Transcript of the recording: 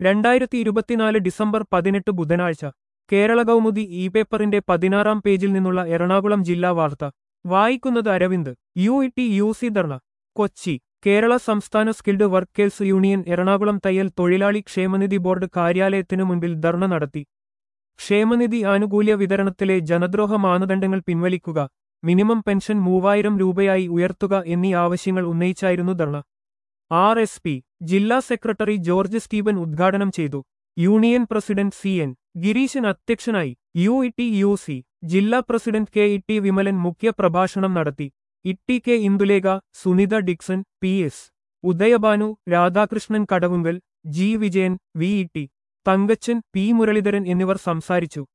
രണ്ടായിരത്തി ഇരുപത്തിനാല് ഡിസംബർ പതിനെട്ട് ബുധനാഴ്ച കേരള കൗമുദി ഇ പേപ്പറിന്റെ പതിനാറാം പേജിൽ നിന്നുള്ള എറണാകുളം ജില്ലാ വാർത്ത വായിക്കുന്നത് Aravind U E T U C dharna Kochi Kerala സംസ്ഥാന സ്കിൽഡ് വർക്കേഴ്സ് യൂണിയൻ എറണാകുളം തയ്യൽ തൊഴിലാളി ക്ഷേമനിധി ബോർഡ് കാര്യാലയത്തിനു മുൻപിൽ ധർണ നടത്തി ക്ഷേമനിധി ആനുകൂല്യ വിതരണത്തിലെ ജനദ്രോഹ മാനദണ്ഡങ്ങൾ പിൻവലിക്കുക മിനിമം പെൻഷൻ മൂവായിരം രൂപയായി ഉയർത്തുക എന്നീ ആവശ്യങ്ങൾ ഉന്നയിച്ചായിരുന്നു ധർണ ആർ എസ് പി ജില്ലാ സെക്രട്ടറി ജോർജ് സ്റ്റീവൻ ഉദ്ഘാടനം ചെയ്തു union president C N Gireeshan അധ്യക്ഷനായി U E T U C ജില്ലാ president K E T Vimalan മുഖ്യ പ്രഭാഷണം നടത്തി Itty K Indulekha Sunitha Dixon P S Udayabhanu Radhakrishnan Kadavunkal G Vijayan V E T Thankachan P Muraleedharan എന്നിവർ സംസാരിച്ചു